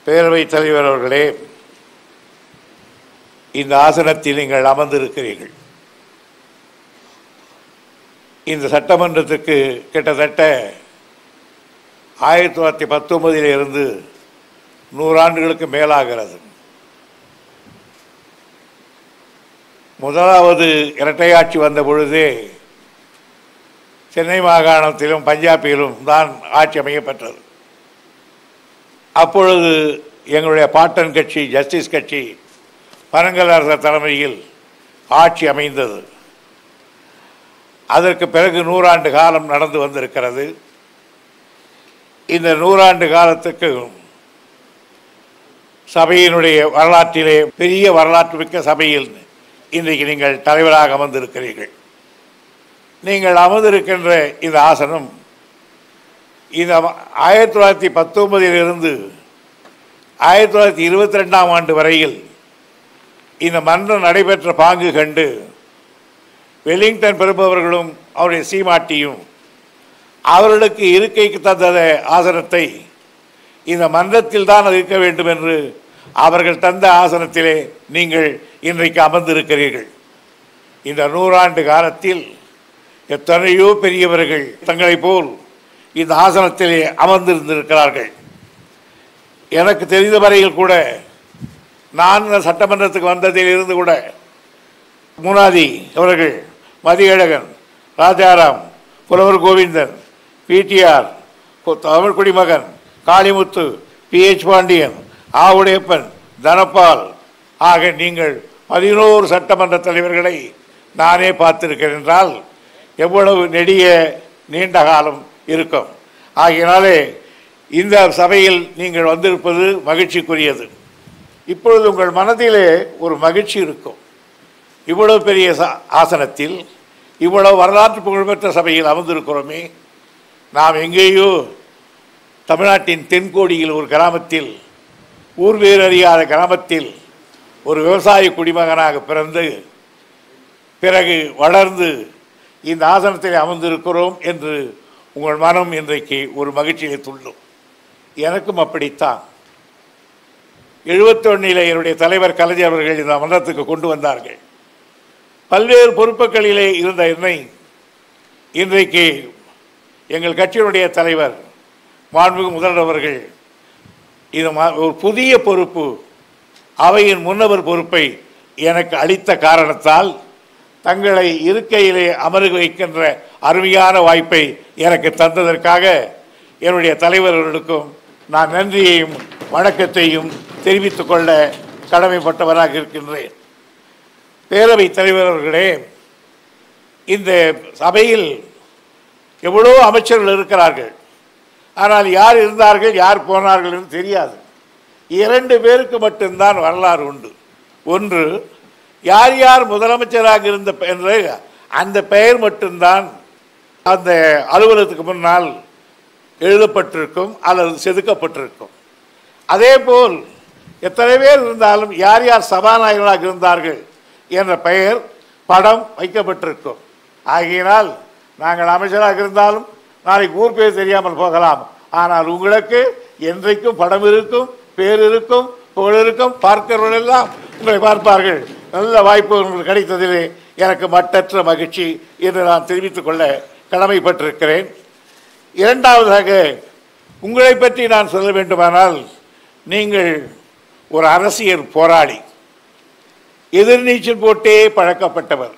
பேரவைத் தலைவர் அவர்களே இந்த ஆசனத்தில் நீங்கள் அமர்ந்திருக்கிறீர்கள் இந்த சட்டமன்றத்துக்கு கிட்டத்தட்ட ஆயிரத்தி தொள்ளாயிரத்தி பத்தொன்பதில் இருந்து நூறாண்டுகளுக்கு மேலாகிறது முதலாவது இரட்டையாட்சி வந்த பொழுதே சென்னை மாகாணத்திலும் பஞ்சாபிலும் தான் ஆட்சி அமையப்பெற்றது அப்பொழுது எங்களுடைய பாட்டன் கட்சி ஜஸ்டிஸ் கட்சி பனங்கல் அரசர் தலைமையில் ஆட்சி அமைந்தது அதற்கு பிறகு நூறாண்டு காலம் நடந்து வந்திருக்கிறது இந்த நூறாண்டு காலத்துக்கு சபையினுடைய வரலாற்றிலே பெரிய வரலாற்று மிக்க சபையில் இன்றைக்கு நீங்கள் தலைவராக அமர்ந்திருக்கிறீர்கள் நீங்கள் அமர்ந்திருக்கின்ற இந்த ஆசனம் இந்த ஆயிரத்தி தொள்ளாயிரத்தி பத்தொன்பதிலிருந்து ஆயிரத்தி தொள்ளாயிரத்தி இருபத்தி ரெண்டாம் ஆண்டு வரையில் இந்த மன்றம் நடைபெற்ற பாங்கு கண்டு வெலிங்டன் பெறுபவர்களும் அவருடைய சீமாட்டியும் அவர்களுக்கு இருக்கைக்கு தந்த ஆசனத்தை இந்த மன்றத்தில் தான் அது இருக்க வேண்டும் என்று அவர்கள் தந்த ஆசனத்திலே நீங்கள் இன்றைக்கு அமர்ந்திருக்கிறீர்கள் இந்த நூறாண்டு காலத்தில் எத்தனையோ பெரியவர்கள் தங்களைப் போல் இந்த ஆசனத்திலே அமர்ந்திருந்திருக்கிறார்கள் எனக்கு தெரிந்த வரையில் கூட நான் இந்த சட்டமன்றத்துக்கு வந்ததில் இருந்து கூட முனாதி அவர்கள் மதியழகன் ராஜாராம் புலவர் கோவிந்தன் பிடிஆர் தமிழ் குடிமகன் காளிமுத்து பிஹெச் பாண்டியன் ஆவுடையப்பன் தனபால் ஆக நீங்கள் பதினோரு சட்டமன்ற தலைவர்களை நானே பார்த்திருக்கிறேன் என்றால் எவ்வளவு நெடிய நீண்ட காலம் இருக்கும் ஆகையினாலே இந்த சபையில் நீங்கள் வந்திருப்பது மகிழ்ச்சிக்குரியது இப்பொழுது உங்கள் மனதிலே ஒரு மகிழ்ச்சி இருக்கும் இவ்வளவு பெரிய ச- ஆசனத்தில் இவ்வளவு வரலாற்று புகழ்பெற்ற சபையில் அமர்ந்திருக்கிறோமே நாம் எங்கேயோ தமிழ்நாட்டின் தென்கோடியில் ஒரு கிராமத்தில் ஊர் வேறு அறியாத கிராமத்தில் ஒரு விவசாய குடிமகனாக பிறந்து பிறகு வளர்ந்து இந்த ஆசனத்தில் அமர்ந்திருக்கிறோம் என்று உங்கள் மனம் இன்றைக்கு ஒரு மகிழ்ச்சியை துள்ளும் எனக்கும் அப்படித்தான் எழுபத்தொன்னில் என்னுடைய தலைவர் கலைஞர் அவர்கள் இந்த மன்றத்துக்கு கொண்டு வந்தார்கள் பல்வேறு பொறுப்புகளிலே இருந்த என்னை இன்றைக்கு எங்கள் கட்சியினுடைய தலைவர் மாண்புமிகு முதல்வர் அவர்கள் இது மா- ஒரு புதிய பொறுப்பு அவையின் முன்னவர் பொறுப்பை எனக்கு அளித்த காரணத்தால் தங்களை இருக்கையிலே அமர்க வைக்கின்ற அருமையான வாய்ப்பை எனக்கு தந்ததற்காக என்னுடைய தலைவர்களுக்கும் நான் நன்றியையும் வணக்கத்தையும் தெரிவித்துக் கொள்ள கடமைப்பட்டவராக இருக்கின்றேன் பேரவைத் தலைவர் அவர்களே இந்த சபையில் எவ்வளோ அமைச்சர்கள் இருக்கிறார்கள் ஆனால் யார் இருந்தார்கள் யார் போனார்கள் என்று தெரியாது இரண்டு பேருக்கு மட்டும்தான் வரலாறு உண்டு ஒன்று யார் யார் முதலமைச்சராக இருந்த பெ- என்ற அந்த பெயர் மட்டும்தான் அந்த அலுவலகத்துக்கு முன்னால் எழுதப்பட்டிருக்கும் அல்லது செதுக்கப்பட்டிருக்கும் அதேபோல் எத்தனை பேர் இருந்தாலும் யார் யார் சபாநாயகர்களாக இருந்தார்கள் என்ற பெயர் படம் வைக்கப்பட்டிருக்கும் ஆகையினால் நாங்கள் அமைச்சராக இருந்தாலும் நாளைக்கு ஊர் பேர் தெரியாமல் போகலாம் ஆனால் உங்களுக்கு என்றைக்கும் படம் இருக்கும் பேர் இருக்கும் புகழ் இருக்கும் பார்க்கிறவர்கள் எல்லாம் உங்களை பார்ப்பார்கள் நல்ல வாய்ப்பு உங்களுக்கு கிடைத்ததிலே எனக்கு மட்டற்ற மகிழ்ச்சி என்று நான் தெரிவித்துக் கொள்ள கடமைப்பட்டிருக்கிறேன் இரண்டாவதாக உங்களை பற்றி நான் சொல்ல வேண்டுமானால் நீங்கள் ஒரு அரசியல் போராளி எதிர்நீச்சல் போட்டே பழக்கப்பட்டவர்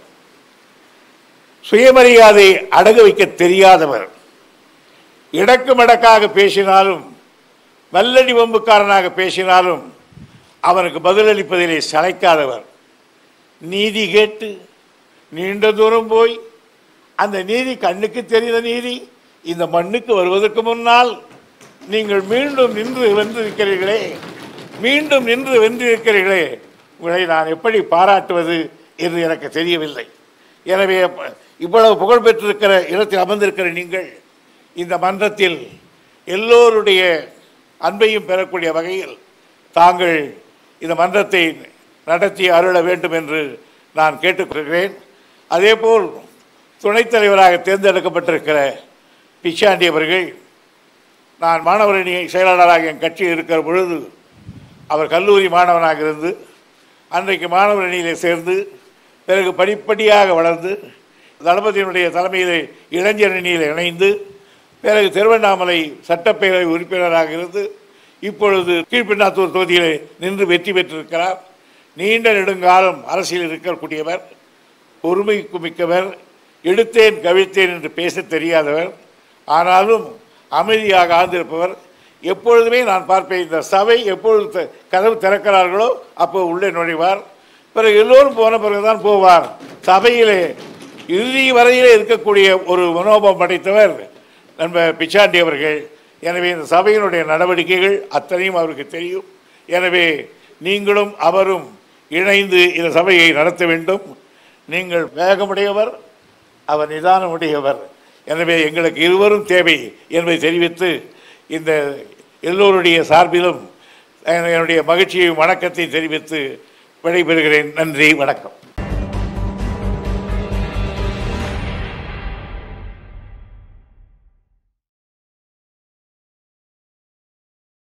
சுயமரியாதை அடகு வைக்க தெரியாதவர் இடக்கு மடக்காக பேசினாலும் வல்லடி வம்புக்காரனாக பேசினாலும் அவனுக்கு பதிலளிப்பதிலே சளைக்காதவர் நீதி கேட்டு நீண்ட தூரம் போய் அந்த நீதி கண்ணுக்கு தெரிந்த நீதி இந்த மண்ணுக்கு வருவதற்கு முன்னால் நீங்கள் மீண்டும் நின்று வென்றிருக்கிறீர்களே மீண்டும் நின்று வென்றிருக்கிறீர்களே உங்களை நான் எப்படி பாராட்டுவது என்று எனக்கு தெரியவில்லை எனவே அப்ப- இவ்வளவு புகழ் பெற்றிருக்கிற இடத்தில் அமர்ந்திருக்கிற நீங்கள் இந்த மன்றத்தில் எல்லோருடைய அன்பையும் பெறக்கூடிய வகையில் தாங்கள் இந்த மன்றத்தை நடத்தி அருள வேண்டும் என்று நான் கேட்டுக்கொள்கிறேன் அதேபோல் துணைத் தலைவராக தேர்ந்தெடுக்கப்பட்டிருக்கிற பிச்சாண்டி அவர்கள் நான் மாணவரணி செயலாளராக என் கட்சி இருக்கிற பொழுது அவர் கல்லூரி மாணவனாக இருந்து அன்றைக்கு மாணவர் அணியிலே சேர்ந்து பிறகு படிப்படியாக வளர்ந்து தளபதியினுடைய தலைமையிலே இளைஞர் அணியில் இணைந்து பிறகு திருவண்ணாமலை சட்டப்பேரவை உறுப்பினராக இருந்து இப்பொழுது கீழ்பின்னாத்தூர் தொகுதியிலே நின்று வெற்றி பெற்றிருக்கிறார் நீண்ட நெடுங்காலம் அரசியல் இருக்கக்கூடியவர் பொறுமைக்கு மிக்கவர் எடுத்தேன் கவிழ்த்தேன் என்று பேசத் தெரியாதவர் ஆனாலும் அமைதியாக ஆழ்ந்திருப்பவர் எப்பொழுதுமே நான் பார்ப்பேன் இந்த சபை எப்பொழுது த- கதவு திறக்கிறார்களோ அப்போ உள்ளே நுழைவார் பிறகு எல்லோரும் போன பிறகுதான் போவார் சபையிலே இறுதி வரையிலே இருக்கக்கூடிய ஒரு மனோபம் படைத்தவர் நண்பர் பிச்சாண்டி அவர்கள் எனவே இந்த சபையினுடைய நடவடிக்கைகள் அத்தனையும் அவருக்கு தெரியும் எனவே நீங்களும் அவரும் இணைந்து இந்த சபையை நடத்த வேண்டும் நீங்கள் வேகமுடையவர் அவர் நிதானமுடையவர் எனவே எங்களுக்கு இருவரும் தேவை என்பதை தெரிவித்து இந்த எல்லோருடைய சார்பிலும் என்னுடைய மகிழ்ச்சியையும் வணக்கத்தையும் தெரிவித்து விடைபெறுகிறேன் நன்றி வணக்கம்